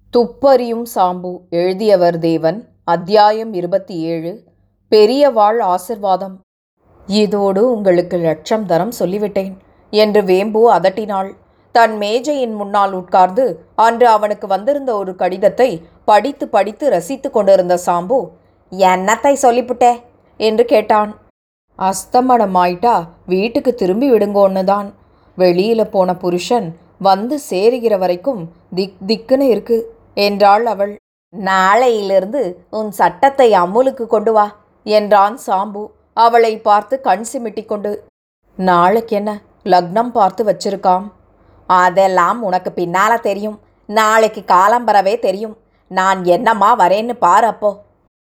துப்பறியும் சாம்பு எழுதியவர் தேவன் அத்தியாயம் இருபத்தி ஏழு பெரிய வாழ் ஆசிர்வாதம் இதோடு உங்களுக்கு லட்சம் தரம் சொல்லிவிட்டேன் என்று வேம்பு அதட்டினாள் தன் மேஜையின் முன்னால் உட்கார்ந்து அன்று அவனுக்கு வந்திருந்த ஒரு கடிதத்தை படித்து படித்து ரசித்து கொண்டிருந்த சாம்பு என்னத்தை சொல்லிப்புட்டே என்று கேட்டான் அஸ்தமனமாயிட்டா வீட்டுக்கு திரும்பி விடுங்கோன்னு தான் வெளியில போன புருஷன் வந்து சேருகிற வரைக்கும் திக் திக்குன்னு இருக்கு என்றாள் அவள் நாளையிலிருந்து உன் சட்டத்தை அமுலுக்கு கொண்டு வா என்றான் சாம்பு அவளை பார்த்து கண் சிமிட்டிக் கொண்டு நாளைக்கு என்ன லக்னம் பார்த்து வச்சிருக்காம் அதெல்லாம் உனக்கு பின்னால தெரியும் நாளைக்கு காலம்பரவே தெரியும் நான் என்னம்மா வரேன்னு பார் அப்போ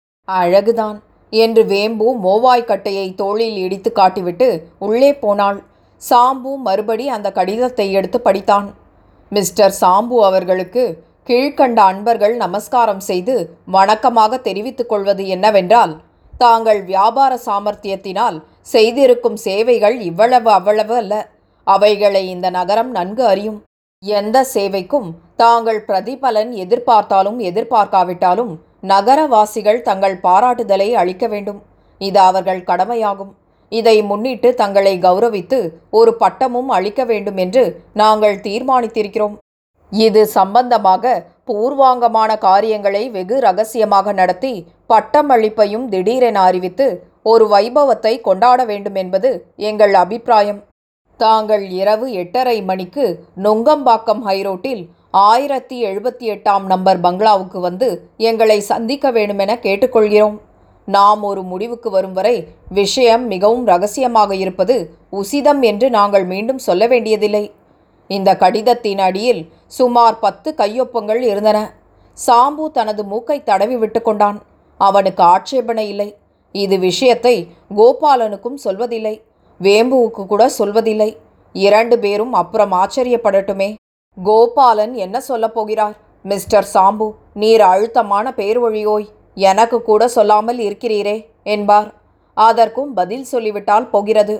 அழகுதான் என்று வேம்பு மோவாய்க்கட்டையை தோளில் இடித்து காட்டிவிட்டு உள்ளே போனாள் சாம்பு மறுபடி அந்த கடிதத்தை எடுத்து படித்தான் மிஸ்டர் சாம்பு அவர்களுக்கு கீழ்க்கண்ட அன்பர்கள் நமஸ்காரம் செய்து வணக்கமாக தெரிவித்துக் கொள்வது என்னவென்றால் தாங்கள் வியாபார சாமர்த்தியத்தினால் செய்திருக்கும் சேவைகள் இவ்வளவு அவ்வளவு அல்ல அவைகளை இந்த நகரம் நன்கு அறியும் எந்த சேவைக்கும் தாங்கள் பிரதிபலன் எதிர்பார்த்தாலும் எதிர்பார்க்காவிட்டாலும் நகரவாசிகள் தங்கள் பாராட்டுதலை அளிக்க வேண்டும் இது அவர்கள் கடமையாகும் இதை முன்னிட்டு தங்களை கௌரவித்து ஒரு பட்டமும் அளிக்க வேண்டும் என்று நாங்கள் தீர்மானித்திருக்கிறோம் இது சம்பந்தமாக பூர்வாங்கமான காரியங்களை வெகு ரகசியமாக நடத்தி பட்டம் அளிப்பையும் திடீரென அறிவித்து ஒரு வைபவத்தை கொண்டாட வேண்டும் என்பது எங்கள் அபிப்பிராயம் தாங்கள் இரவு எட்டரை மணிக்கு நொங்கம்பாக்கம் ஹைரோட்டில் ஆயிரத்தி எழுபத்தி எட்டாம் நம்பர் பங்களாவுக்கு வந்து எங்களை சந்திக்க வேண்டுமென கேட்டுக்கொள்கிறோம் நாம் ஒரு முடிவுக்கு வரும் வரை விஷயம் மிகவும் ரகசியமாக இருப்பது உசிதம் என்று நாங்கள் மீண்டும் சொல்ல வேண்டியதில்லை இந்த கடிதத்தின் அடியில் சுமார் பத்து கையொப்பங்கள் இருந்தன சாம்பு தனது மூக்கை தடவி விட்டு கொண்டான் அவனுக்கு ஆட்சேபனை இல்லை இது விஷயத்தை கோபாலனுக்கும் சொல்வதில்லை வேம்புவுக்கு கூட சொல்வதில்லை இரண்டு பேரும் அப்புறம் ஆச்சரியப்படட்டுமே கோபாலன் என்ன சொல்லப் போகிறார் மிஸ்டர் சாம்பு நீர் அழுத்தமான பேர்வழியோய் எனக்கு கூட சொல்லாமல் இருக்கிறீரே என்பார் அதற்கும் பதில் சொல்லிவிட்டால் போகிறது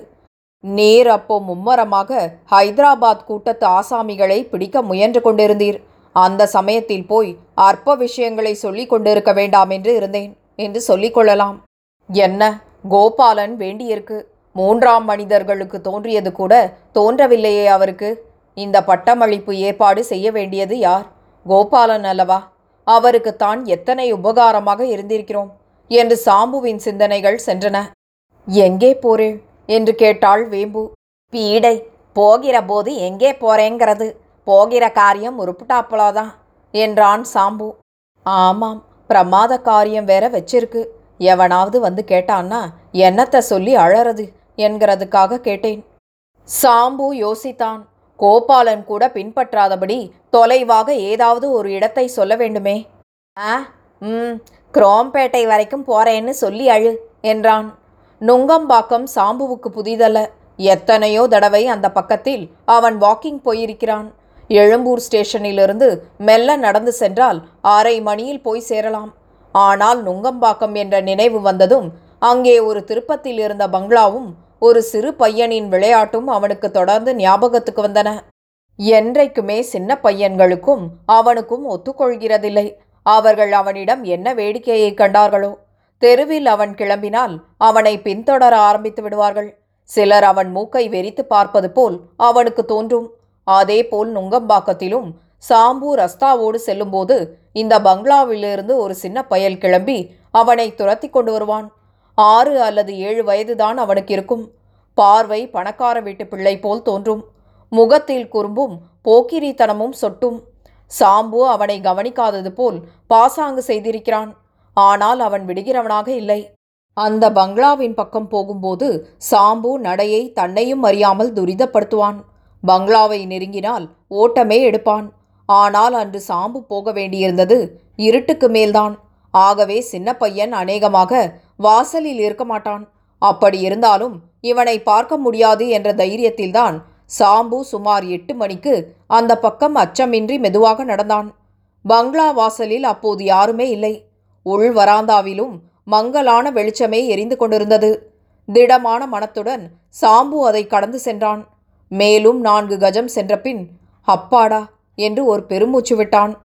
நீர் அப்போ மும்மரமாக ஹைதராபாத் கூட்டத்து ஆசாமிகளை பிடிக்க முயன்று கொண்டிருந்தீர் அந்த சமயத்தில் போய் அற்ப விஷயங்களை சொல்லிக் கொண்டிருக்க வேண்டாம் என்று இருந்தேன் என்று சொல்லிக் கொள்ளலாம் என்ன கோபாலன் வேண்டியிருக்கு மூன்றாம் மனிதர்களுக்கு தோன்றியது கூட தோன்றவில்லையே அவருக்கு இந்த பட்டமளிப்பு ஏற்பாடு செய்ய வேண்டியது யார் கோபாலன் அல்லவா அவருக்குத்தான் எத்தனை உபகாரமாக இருந்திருக்கிறோம் என்று சாம்புவின் சிந்தனைகள் சென்றன எங்கே போறேன் என்று கேட்டாள் வேம்பு பீடை போகிற போது எங்கே போறேங்கிறது போகிற காரியம் உருப்புட்டாப்புலாதான் என்றான் சாம்பு ஆமாம் பிரமாத காரியம் வேற வச்சிருக்கு எவனாவது வந்து கேட்டான்னா என்னத்தை சொல்லி அழறது என்கிறதுக்காக கேட்டேன் சாம்பு யோசித்தான் கோபாலன் கூட பின்பற்றாதபடி தொலைவாக ஏதாவது ஒரு இடத்தை சொல்ல வேண்டுமே ஆ ம் குரோம்பேட்டை வரைக்கும் போறேன்னு சொல்லி அழு என்றான் நுங்கம்பாக்கம் சாம்புவுக்கு புதிதல்ல எத்தனையோ தடவை அந்த பக்கத்தில் அவன் வாக்கிங் போயிருக்கிறான் எழும்பூர் ஸ்டேஷனிலிருந்து மெல்ல நடந்து சென்றால் அரை மணியில் போய் சேரலாம் ஆனால் நுங்கம்பாக்கம் என்ற நினைவு வந்ததும் அங்கே ஒரு திருப்பத்தில் இருந்த பங்களாவும் ஒரு சிறு பையனின் விளையாட்டும் அவனுக்கு தொடர்ந்து ஞாபகத்துக்கு வந்தன என்றைக்குமே சின்ன பையன்களுக்கும் அவனுக்கும் ஒத்துக்கொள்கிறதில்லை அவர்கள் அவனிடம் என்ன வேடிக்கையை கண்டார்களோ தெருவில் அவன் கிளம்பினால் அவனை பின்தொடர ஆரம்பித்து விடுவார்கள் சிலர் அவன் மூக்கை வெறித்து பார்ப்பது போல் அவனுக்கு தோன்றும் அதேபோல் நுங்கம்பாக்கத்திலும் சாம்பு ரஸ்தாவோடு செல்லும்போது இந்த பங்களாவிலிருந்து ஒரு சின்ன பயல் கிளம்பி அவனை துரத்தி கொண்டு வருவான் ஆறு அல்லது ஏழு வயதுதான் அவனுக்கு இருக்கும் பார்வை பணக்கார வீட்டு பிள்ளை போல் தோன்றும் முகத்தில் குறும்பும் போக்கிரித்தனமும் சொட்டும் சாம்பு அவனை கவனிக்காதது போல் பாசாங்கு செய்திருக்கிறான் ஆனால் அவன் விடுகிறவனாக இல்லை அந்த பங்களாவின் பக்கம் போகும்போது சாம்பு நடையை தன்னையும் அறியாமல் துரிதப்படுத்துவான் பங்களாவை நெருங்கினால் ஓட்டமே எடுப்பான் ஆனால் அன்று சாம்பு போக வேண்டியிருந்தது இருட்டுக்கு மேல்தான் ஆகவே சின்ன பையன் அநேகமாக வாசலில் இருக்க மாட்டான் அப்படி இருந்தாலும் இவனை பார்க்க முடியாது என்ற தைரியத்தில்தான் சாம்பு சுமார் எட்டு மணிக்கு அந்த பக்கம் அச்சமின்றி மெதுவாக நடந்தான் பங்களா வாசலில் அப்போது யாருமே இல்லை உள் வராந்தாவிலும் மங்கலான வெளிச்சமே எரிந்து கொண்டிருந்தது திடமான மனத்துடன் சாம்பு அதை கடந்து சென்றான் மேலும் நான்கு கஜம் சென்றபின் அப்பாடா என்று ஒரு பெருமூச்சு விட்டான்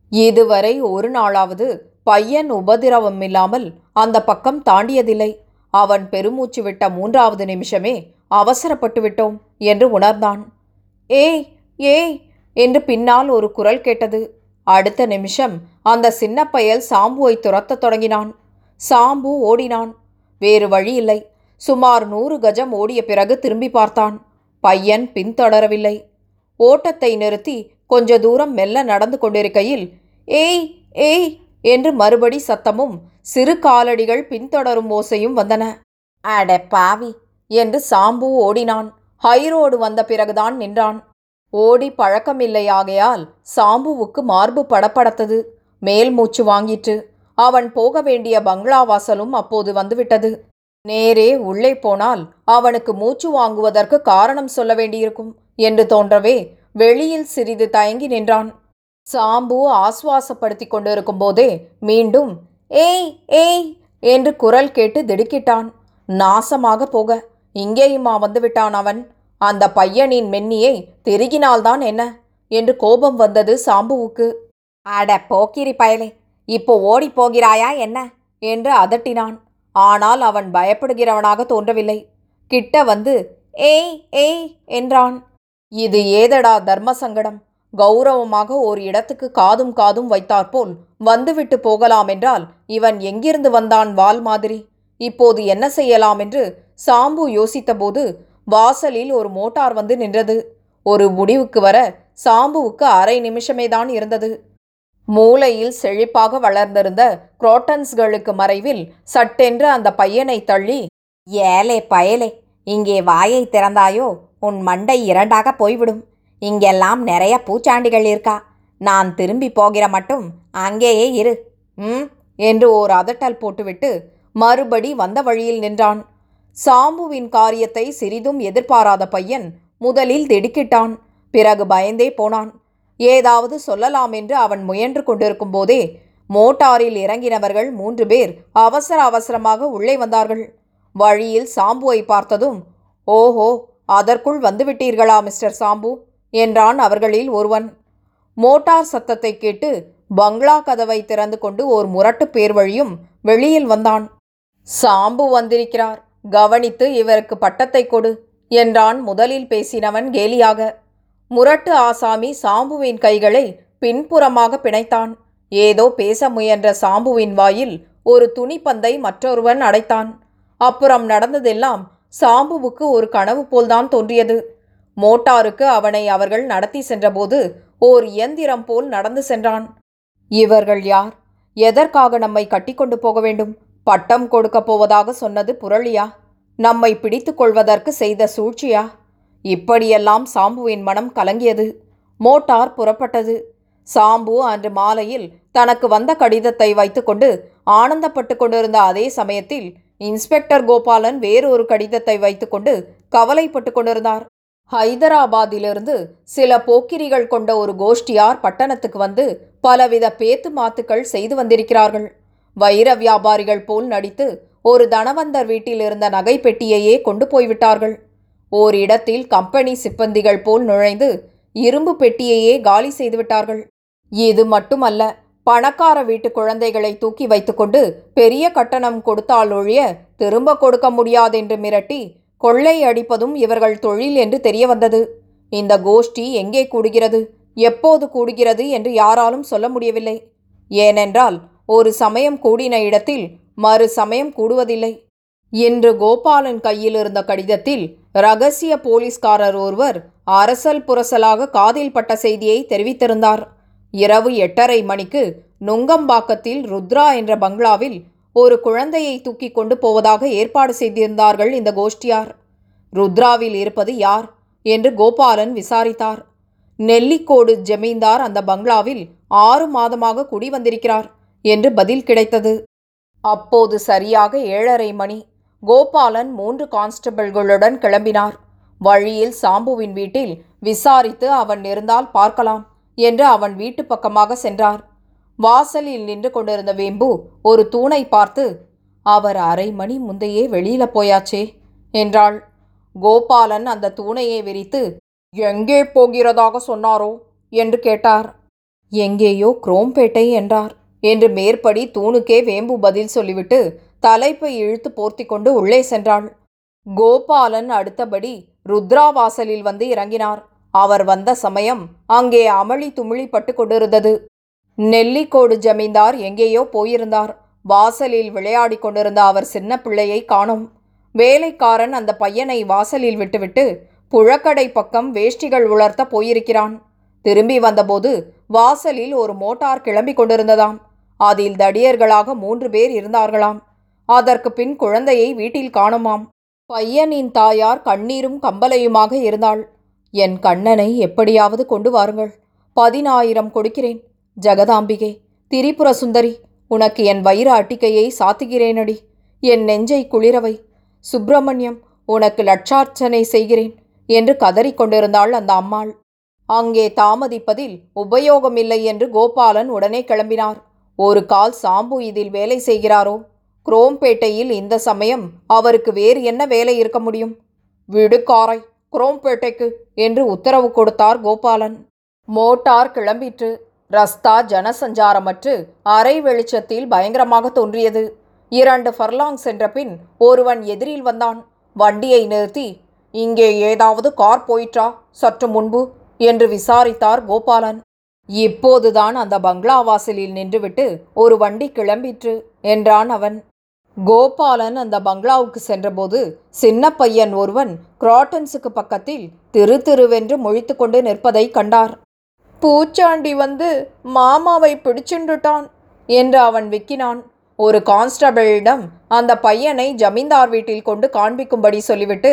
இதுவரை ஒரு நாளாவது பையன் உபதிரவம் இல்லாமல் அந்த பக்கம் தாண்டியதில்லை அவன் பெருமூச்சு விட்ட மூன்றாவது நிமிஷமே அவசரப்பட்டு விட்டோம் என்று உணர்ந்தான் ஏய் ஏய் என்று பின்னால் ஒரு குரல் கேட்டது அடுத்த நிமிஷம் அந்த சின்ன பயல் சாம்புவை துரத்தத் தொடங்கினான் சாம்பு ஓடினான் வேறு வழி இல்லை சுமார் நூறு கஜம் ஓடிய பிறகு திரும்பி பார்த்தான் பையன் பின்தொடரவில்லை ஓட்டத்தை நிறுத்தி கொஞ்ச தூரம் மெல்ல நடந்து கொண்டிருக்கையில் ஏய் ஏய் என்று மறுபடி சத்தமும் சிறு காலடிகள் பின்தொடரும் ஓசையும் வந்தன அட பாவி என்று சாம்பு ஓடினான் ஹைரோடு வந்த பிறகுதான் நின்றான் ஓடி பழக்கமில்லையாகையால் சாம்புவுக்கு மார்பு படபடத்தது மேல் மூச்சு வாங்கிற்று அவன் போக வேண்டிய பங்களா வாசலும் அப்போது வந்துவிட்டது நேரே உள்ளே போனால் அவனுக்கு மூச்சு வாங்குவதற்கு காரணம் சொல்ல வேண்டியிருக்கும் என்று தோன்றவே வெளியில் சிறிது தயங்கி நின்றான் சாம்பு ஆசுவாசப்படுத்திக் கொண்டிருக்கும் போதே மீண்டும் ஏய் ஏய் என்று குரல் கேட்டு திடுக்கிட்டான் நாசமாக போக இங்கேயுமா வந்து விட்டான் அவன் அந்த பையனின் மென்னியை திருகினால்தான் என்ன என்று கோபம் வந்தது சாம்புவுக்கு அட போக்கிரி பயலே இப்போ ஓடிப் போகிறாயா என்ன என்று அதட்டினான் ஆனால் அவன் பயப்படுகிறவனாக தோன்றவில்லை கிட்ட வந்து ஏய் ஏய் என்றான் இது ஏதடா தர்ம சங்கடம் கௌரவமாக ஒரு இடத்துக்கு காதும் காதும் வைத்தாற்போல் வந்துவிட்டு போகலாம் என்றால் இவன் எங்கிருந்து வந்தான் வால் மாதிரி இப்போது என்ன செய்யலாம் என்று சாம்பு யோசித்தபோது வாசலில் ஒரு மோட்டார் வந்து நின்றது ஒரு முடிவுக்கு வர சாம்புவுக்கு அரை நிமிஷமேதான் இருந்தது மூலையில் செழிப்பாக வளர்ந்திருந்த குரோட்டன்ஸ்களுக்கு மறைவில் சட்டென்று அந்த பையனை தள்ளி ஏலே பயலே இங்கே வாயை திறந்தாயோ உன் மண்டை இரண்டாக போய்விடும் இங்கெல்லாம் நிறைய பூச்சாண்டிகள் இருக்கா நான் திரும்பி போகிற மட்டும் அங்கேயே இரு ம் என்று ஓர் அதட்டல் போட்டுவிட்டு மறுபடி வந்த வழியில் நின்றான் சாம்புவின் காரியத்தை சிறிதும் எதிர்பாராத பையன் முதலில் திடுக்கிட்டான் பிறகு பயந்தே போனான் ஏதாவது சொல்லலாம் என்று அவன் முயன்று கொண்டிருக்கும் போதே மோட்டாரில் இறங்கினவர்கள் மூன்று பேர் அவசர அவசரமாக உள்ளே வந்தார்கள் வழியில் சாம்புவை பார்த்ததும் ஓஹோ அதற்குள் வந்துவிட்டீர்களா மிஸ்டர் சாம்பு என்றான் அவர்களில் ஒருவன் மோட்டார் சத்தத்தை கேட்டு பங்களா கதவை திறந்து கொண்டு ஓர் முரட்டு பேர் வழியும் வெளியில் வந்தான் சாம்பு வந்திருக்கிறார் கவனித்து இவருக்கு பட்டத்தை கொடு என்றான் முதலில் பேசினவன் கேலியாக முரட்டு ஆசாமி சாம்புவின் கைகளை பின்புறமாக பிணைத்தான் ஏதோ பேச முயன்ற சாம்புவின் வாயில் ஒரு துணிப்பந்தை மற்றொருவன் அடைத்தான் அப்புறம் நடந்ததெல்லாம் சாம்புவுக்கு ஒரு கனவு போல்தான் தோன்றியது மோட்டாருக்கு அவனை அவர்கள் நடத்தி சென்றபோது ஓர் இயந்திரம் போல் நடந்து சென்றான் இவர்கள் யார் எதற்காக நம்மை கட்டிக்கொண்டு போக வேண்டும் பட்டம் கொடுக்கப் போவதாக சொன்னது புரளியா நம்மை பிடித்து கொள்வதற்கு செய்த சூழ்ச்சியா இப்படியெல்லாம் சாம்புவின் மனம் கலங்கியது மோட்டார் புறப்பட்டது சாம்பு அன்று மாலையில் தனக்கு வந்த கடிதத்தை வைத்துக்கொண்டு ஆனந்தப்பட்டு கொண்டிருந்த அதே சமயத்தில் இன்ஸ்பெக்டர் கோபாலன் வேறொரு கடிதத்தை வைத்துக்கொண்டு கவலைப்பட்டு கொண்டிருந்தார் ஹைதராபாத்திலிருந்து சில போக்கிரிகள் கொண்ட ஒரு கோஷ்டியார் பட்டணத்துக்கு வந்து பலவித பேத்து மாத்துக்கள் செய்து வந்திருக்கிறார்கள் வைர வியாபாரிகள் போல் நடித்து ஒரு தனவந்தர் வீட்டில் இருந்த நகை பெட்டியையே கொண்டு போய்விட்டார்கள் ஓரிடத்தில் கம்பெனி சிப்பந்திகள் போல் நுழைந்து இரும்பு பெட்டியையே காலி செய்துவிட்டார்கள் இது மட்டுமல்ல பணக்கார வீட்டு குழந்தைகளை தூக்கி வைத்துக்கொண்டு பெரிய கட்டணம் கொடுத்தால் ஒழிய திரும்ப கொடுக்க முடியாதென்று மிரட்டி கொள்ளை அடிப்பதும் இவர்கள் தொழில் என்று தெரிய வந்தது இந்த கோஷ்டி எங்கே கூடுகிறது எப்போது கூடுகிறது என்று யாராலும் சொல்ல முடியவில்லை ஏனென்றால் ஒரு சமயம் கூடின இடத்தில் மறு சமயம் கூடுவதில்லை இன்று கோபாலன் கையில் இருந்த கடிதத்தில் ரகசிய போலீஸ்காரர் ஒருவர் அரசல் புரசலாக காதில் பட்ட செய்தியை தெரிவித்திருந்தார் இரவு எட்டரை மணிக்கு நுங்கம்பாக்கத்தில் ருத்ரா என்ற பங்களாவில் ஒரு குழந்தையை தூக்கி கொண்டு போவதாக ஏற்பாடு செய்திருந்தார்கள் இந்த கோஷ்டியார் ருத்ராவில் இருப்பது யார் என்று கோபாலன் விசாரித்தார் நெல்லிக்கோடு ஜமீன்தார் அந்த பங்களாவில் ஆறு மாதமாக குடி வந்திருக்கிறார் என்று பதில் கிடைத்தது அப்போது சரியாக ஏழரை மணி கோபாலன் மூன்று கான்ஸ்டபிள்களுடன் கிளம்பினார் வழியில் சாம்புவின் வீட்டில் விசாரித்து அவன் இருந்தால் பார்க்கலாம் என்று அவன் வீட்டு பக்கமாக சென்றார் வாசலில் நின்று கொண்டிருந்த வேம்பு ஒரு தூணை பார்த்து அவர் அரை மணி முந்தையே வெளியில போயாச்சே என்றாள் கோபாலன் அந்த தூணையை விரித்து எங்கே போகிறதாக சொன்னாரோ என்று கேட்டார் எங்கேயோ குரோம்பேட்டை என்றார் என்று மேற்படி தூணுக்கே வேம்பு பதில் சொல்லிவிட்டு தலைப்பை இழுத்து போர்த்தி கொண்டு உள்ளே சென்றாள் கோபாலன் அடுத்தபடி ருத்ரா வாசலில் வந்து இறங்கினார் அவர் வந்த சமயம் அங்கே அமளி துமிழி பட்டு கொண்டிருந்தது நெல்லிக்கோடு ஜமீன்தார் எங்கேயோ போயிருந்தார் வாசலில் விளையாடி கொண்டிருந்த அவர் சின்ன பிள்ளையை காணோம் வேலைக்காரன் அந்த பையனை வாசலில் விட்டுவிட்டு புழக்கடை பக்கம் வேஷ்டிகள் உலர்த்த போயிருக்கிறான் திரும்பி வந்தபோது வாசலில் ஒரு மோட்டார் கிளம்பி கொண்டிருந்ததாம் அதில் தடியர்களாக மூன்று பேர் இருந்தார்களாம் அதற்கு பின் குழந்தையை வீட்டில் காணுமாம் பையனின் தாயார் கண்ணீரும் கம்பலையுமாக இருந்தாள் என் கண்ணனை எப்படியாவது கொண்டு வாருங்கள் பதினாயிரம் கொடுக்கிறேன் ஜெகதாம்பிகே திரிபுர சுந்தரி உனக்கு என் வைர அட்டிக்கையை சாத்துகிறேனடி என் நெஞ்சை குளிரவை சுப்பிரமணியம் உனக்கு லட்சார்ச்சனை செய்கிறேன் என்று கதறிக் கொண்டிருந்தாள் அந்த அம்மாள் அங்கே தாமதிப்பதில் உபயோகமில்லை என்று கோபாலன் உடனே கிளம்பினார் ஒரு கால் சாம்பு இதில் வேலை செய்கிறாரோ குரோம்பேட்டையில் இந்த சமயம் அவருக்கு வேறு என்ன வேலை இருக்க முடியும் விடுக்காரை குரோம்பேட்டைக்கு என்று உத்தரவு கொடுத்தார் கோபாலன் மோட்டார் கிளம்பிற்று ரஸ்தா ஜனசஞ்சாரமற்று அரை வெளிச்சத்தில் பயங்கரமாக தோன்றியது இரண்டு ஃபர்லாங் சென்ற பின் ஒருவன் எதிரில் வந்தான் வண்டியை நிறுத்தி இங்கே ஏதாவது கார் போயிற்றா சற்று முன்பு என்று விசாரித்தார் கோபாலன் இப்போதுதான் அந்த பங்களா வாசலில் நின்றுவிட்டு ஒரு வண்டி கிளம்பிற்று என்றான் அவன் கோபாலன் அந்த பங்களாவுக்கு சென்றபோது சின்ன பையன் ஒருவன் கிராட்டன்ஸுக்கு பக்கத்தில் திரு திருவென்று முழித்து கொண்டு நிற்பதை கண்டார் பூச்சாண்டி வந்து மாமாவை பிடிச்சுண்டுட்டான் என்று அவன் விக்கினான் ஒரு கான்ஸ்டபிளிடம் அந்த பையனை ஜமீன்தார் வீட்டில் கொண்டு காண்பிக்கும்படி சொல்லிவிட்டு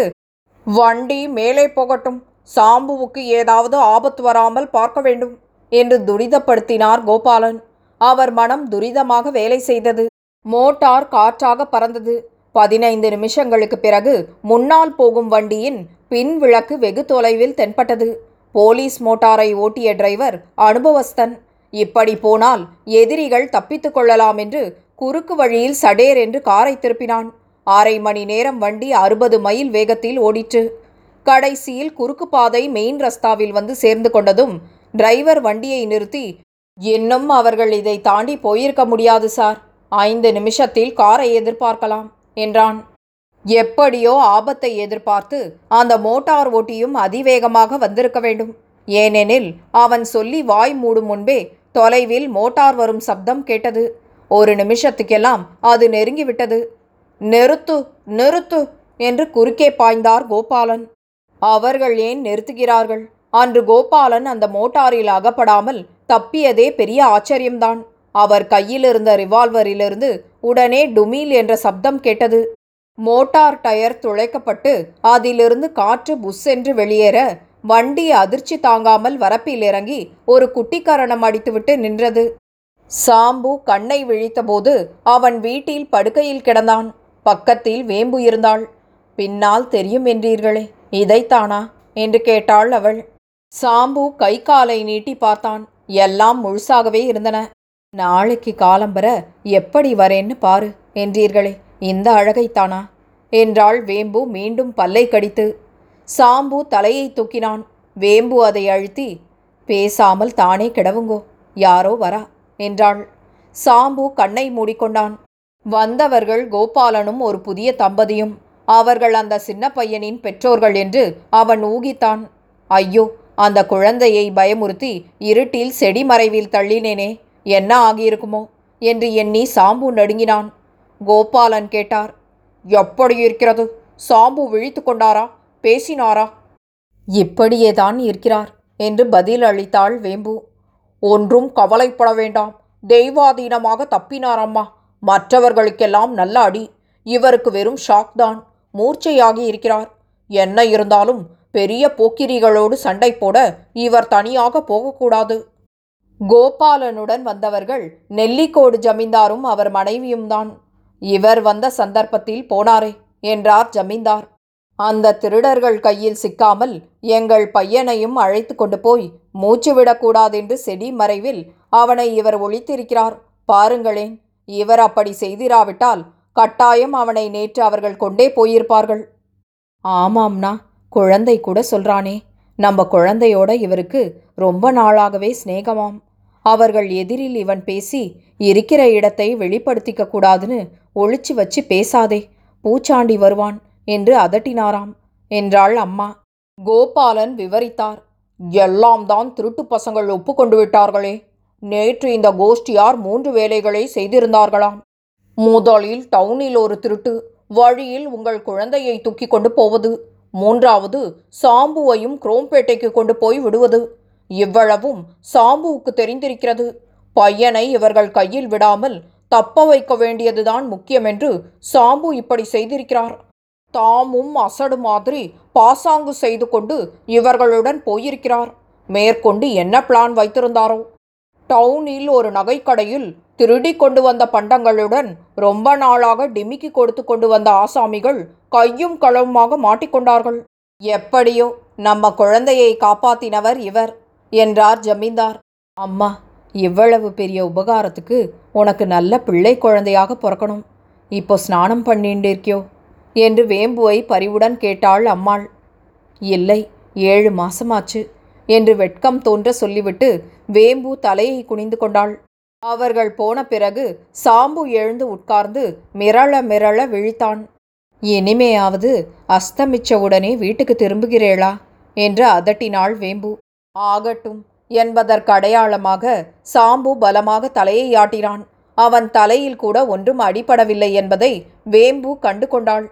வண்டி மேலே போகட்டும் சாம்புவுக்கு ஏதாவது ஆபத்து வராமல் பார்க்க வேண்டும் என்று துரிதப்படுத்தினார் கோபாலன் அவர் மனம் துரிதமாக வேலை செய்தது மோட்டார் காற்றாக பறந்தது பதினைந்து நிமிஷங்களுக்கு பிறகு முன்னால் போகும் வண்டியின் பின் விளக்கு வெகு தொலைவில் தென்பட்டது போலீஸ் மோட்டாரை ஓட்டிய டிரைவர் அனுபவஸ்தன் இப்படி போனால் எதிரிகள் தப்பித்துக் கொள்ளலாம் என்று குறுக்கு வழியில் சடேர் என்று காரை திருப்பினான் அரை மணி நேரம் வண்டி அறுபது மைல் வேகத்தில் ஓடிற்று கடைசியில் குறுக்கு பாதை மெயின் ரஸ்தாவில் வந்து சேர்ந்து கொண்டதும் டிரைவர் வண்டியை நிறுத்தி இன்னும் அவர்கள் இதை தாண்டி போயிருக்க முடியாது சார் ஐந்து நிமிஷத்தில் காரை எதிர்பார்க்கலாம் என்றான் எப்படியோ ஆபத்தை எதிர்பார்த்து அந்த மோட்டார் ஓட்டியும் அதிவேகமாக வந்திருக்க வேண்டும் ஏனெனில் அவன் சொல்லி வாய் மூடும் முன்பே தொலைவில் மோட்டார் வரும் சப்தம் கேட்டது ஒரு நிமிஷத்துக்கெல்லாம் அது நெருங்கிவிட்டது நிறுத்து நிறுத்து என்று குறுக்கே பாய்ந்தார் கோபாலன் அவர்கள் ஏன் நிறுத்துகிறார்கள் அன்று கோபாலன் அந்த மோட்டாரில் அகப்படாமல் தப்பியதே பெரிய ஆச்சரியம்தான் அவர் கையில் இருந்த ரிவால்வரிலிருந்து உடனே டுமீல் என்ற சப்தம் கேட்டது மோட்டார் டயர் துளைக்கப்பட்டு அதிலிருந்து காற்று புஸ் என்று வெளியேற வண்டி அதிர்ச்சி தாங்காமல் வரப்பில் இறங்கி ஒரு குட்டிக்கரணம் அடித்துவிட்டு நின்றது சாம்பு கண்ணை விழித்தபோது அவன் வீட்டில் படுக்கையில் கிடந்தான் பக்கத்தில் வேம்பு இருந்தாள் பின்னால் தெரியும் என்றீர்களே இதைத்தானா என்று கேட்டாள் அவள் சாம்பு கை காலை நீட்டி பார்த்தான் எல்லாம் முழுசாகவே இருந்தன நாளைக்கு காலம்பர எப்படி வரேன்னு பாரு என்றீர்களே இந்த அழகைத்தானா என்றாள் வேம்பு மீண்டும் பல்லை கடித்து சாம்பு தலையை தூக்கினான் வேம்பு அதை அழுத்தி பேசாமல் தானே கிடவுங்கோ யாரோ வரா என்றாள் சாம்பு கண்ணை மூடிக்கொண்டான் வந்தவர்கள் கோபாலனும் ஒரு புதிய தம்பதியும் அவர்கள் அந்த சின்ன பையனின் பெற்றோர்கள் என்று அவன் ஊகித்தான் ஐயோ அந்த குழந்தையை பயமுறுத்தி இருட்டில் செடி மறைவில் தள்ளினேனே என்ன ஆகியிருக்குமோ என்று எண்ணி சாம்பு நடுங்கினான் கோபாலன் கேட்டார் எப்படி இருக்கிறது சாம்பு விழித்து கொண்டாரா பேசினாரா இப்படியே தான் இருக்கிறார் என்று பதில் அளித்தாள் வேம்பு ஒன்றும் கவலைப்பட வேண்டாம் தெய்வாதீனமாக தப்பினாரம்மா மற்றவர்களுக்கெல்லாம் நல்ல அடி இவருக்கு வெறும் ஷாக் தான் மூர்ச்சையாகி இருக்கிறார் என்ன இருந்தாலும் பெரிய போக்கிரிகளோடு சண்டை போட இவர் தனியாக போகக்கூடாது கோபாலனுடன் வந்தவர்கள் நெல்லிக்கோடு ஜமீன்தாரும் அவர் மனைவியும் தான் இவர் வந்த சந்தர்ப்பத்தில் போனாரே என்றார் ஜமீன்தார் அந்த திருடர்கள் கையில் சிக்காமல் எங்கள் பையனையும் அழைத்து கொண்டு போய் மூச்சு விடக்கூடாதென்று செடி மறைவில் அவனை இவர் ஒழித்திருக்கிறார் பாருங்களேன் இவர் அப்படி செய்திராவிட்டால் கட்டாயம் அவனை நேற்று அவர்கள் கொண்டே போயிருப்பார்கள் ஆமாம்னா குழந்தை கூட சொல்றானே நம்ம குழந்தையோட இவருக்கு ரொம்ப நாளாகவே சிநேகமாம் அவர்கள் எதிரில் இவன் பேசி இருக்கிற இடத்தை வெளிப்படுத்திக்க கூடாதுன்னு ஒளிச்சு வச்சு பேசாதே பூச்சாண்டி வருவான் என்று அதட்டினாராம் என்றாள் அம்மா கோபாலன் விவரித்தார் எல்லாம் தான் திருட்டு பசங்கள் ஒப்புக்கொண்டு விட்டார்களே நேற்று இந்த கோஷ்டியார் மூன்று வேலைகளை செய்திருந்தார்களாம் முதலில் டவுனில் ஒரு திருட்டு வழியில் உங்கள் குழந்தையை தூக்கி கொண்டு போவது மூன்றாவது சாம்புவையும் குரோம்பேட்டைக்கு கொண்டு போய் விடுவது இவ்வளவும் சாம்புவுக்கு தெரிந்திருக்கிறது பையனை இவர்கள் கையில் விடாமல் தப்ப வைக்க வேண்டியதுதான் முக்கியம் என்று சாம்பு இப்படி செய்திருக்கிறார் தாமும் அசடு மாதிரி பாசாங்கு செய்து கொண்டு இவர்களுடன் போயிருக்கிறார் மேற்கொண்டு என்ன பிளான் வைத்திருந்தாரோ டவுனில் ஒரு நகைக்கடையில் திருடி கொண்டு வந்த பண்டங்களுடன் ரொம்ப நாளாக டிமிக்கி கொடுத்து கொண்டு வந்த ஆசாமிகள் கையும் களவுமாக மாட்டிக்கொண்டார்கள் எப்படியோ நம்ம குழந்தையை காப்பாத்தினவர் இவர் என்றார் ஜமீன்தார் அம்மா இவ்வளவு பெரிய உபகாரத்துக்கு உனக்கு நல்ல பிள்ளை குழந்தையாக பிறக்கணும் இப்போ ஸ்நானம் பண்ணிட்டு இருக்கியோ என்று வேம்புவை பரிவுடன் கேட்டாள் அம்மாள் இல்லை ஏழு மாசமாச்சு என்று வெட்கம் தோன்ற சொல்லிவிட்டு வேம்பு தலையை குனிந்து கொண்டாள் அவர்கள் போன பிறகு சாம்பு எழுந்து உட்கார்ந்து மிரள மிரள விழித்தான் இனிமேயாவது அஸ்தமிச்ச உடனே வீட்டுக்கு திரும்புகிறேளா என்று அதட்டினாள் வேம்பு ஆகட்டும் என்பதற்கு அடையாளமாக சாம்பு பலமாக தலையை ஆட்டினான் அவன் தலையில் கூட ஒன்றும் அடிபடவில்லை என்பதை வேம்பு கண்டு கொண்டாள்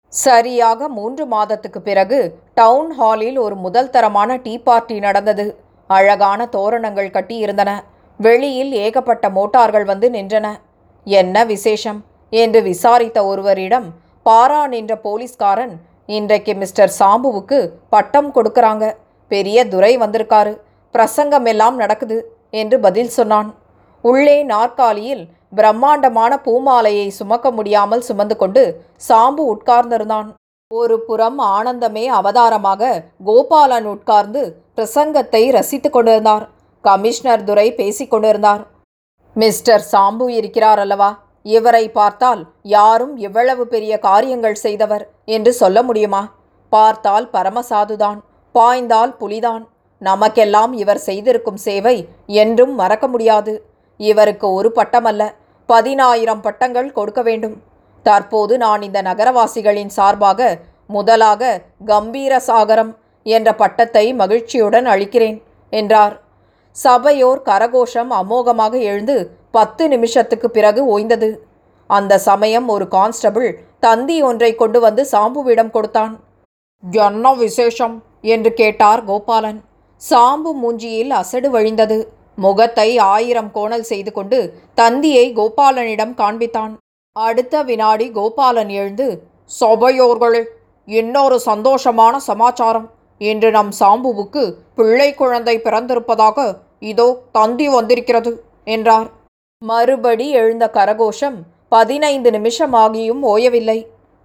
சரியாக மூன்று மாதத்துக்கு பிறகு டவுன் ஹாலில் ஒரு முதல் தரமான டீ பார்ட்டி நடந்தது அழகான தோரணங்கள் கட்டியிருந்தன வெளியில் ஏகப்பட்ட மோட்டார்கள் வந்து நின்றன என்ன விசேஷம் என்று விசாரித்த ஒருவரிடம் பாரா நின்ற போலீஸ்காரன் இன்றைக்கு மிஸ்டர் சாம்புவுக்கு பட்டம் கொடுக்கறாங்க பெரிய துரை வந்திருக்காரு பிரசங்கம் எல்லாம் நடக்குது என்று பதில் சொன்னான் உள்ளே நாற்காலியில் பிரம்மாண்டமான பூமாலையை சுமக்க முடியாமல் சுமந்து கொண்டு சாம்பு உட்கார்ந்திருந்தான் ஒரு புறம் ஆனந்தமே அவதாரமாக கோபாலன் உட்கார்ந்து பிரசங்கத்தை ரசித்துக் கொண்டிருந்தார் கமிஷனர் துரை பேசிக் கொண்டிருந்தார் மிஸ்டர் சாம்பு இருக்கிறார் அல்லவா இவரை பார்த்தால் யாரும் இவ்வளவு பெரிய காரியங்கள் செய்தவர் என்று சொல்ல முடியுமா பார்த்தால் பரமசாதுதான் பாய்ந்தால் புலிதான் நமக்கெல்லாம் இவர் செய்திருக்கும் சேவை என்றும் மறக்க முடியாது இவருக்கு ஒரு பட்டமல்ல பதினாயிரம் பட்டங்கள் கொடுக்க வேண்டும் தற்போது நான் இந்த நகரவாசிகளின் சார்பாக முதலாக கம்பீர சாகரம் என்ற பட்டத்தை மகிழ்ச்சியுடன் அளிக்கிறேன் என்றார் சபையோர் கரகோஷம் அமோகமாக எழுந்து பத்து நிமிஷத்துக்கு பிறகு ஓய்ந்தது அந்த சமயம் ஒரு கான்ஸ்டபிள் தந்தி ஒன்றை கொண்டு வந்து சாம்புவிடம் கொடுத்தான் என்ன விசேஷம் என்று கேட்டார் கோபாலன் சாம்பு மூஞ்சியில் அசடு வழிந்தது முகத்தை ஆயிரம் கோணல் செய்து கொண்டு தந்தியை கோபாலனிடம் காண்பித்தான் அடுத்த வினாடி கோபாலன் எழுந்து சபையோர்களே இன்னொரு சந்தோஷமான சமாச்சாரம் இன்று நம் சாம்புவுக்கு பிள்ளை குழந்தை பிறந்திருப்பதாக இதோ தந்தி வந்திருக்கிறது என்றார் மறுபடி எழுந்த கரகோஷம் பதினைந்து நிமிஷமாகியும் ஓயவில்லை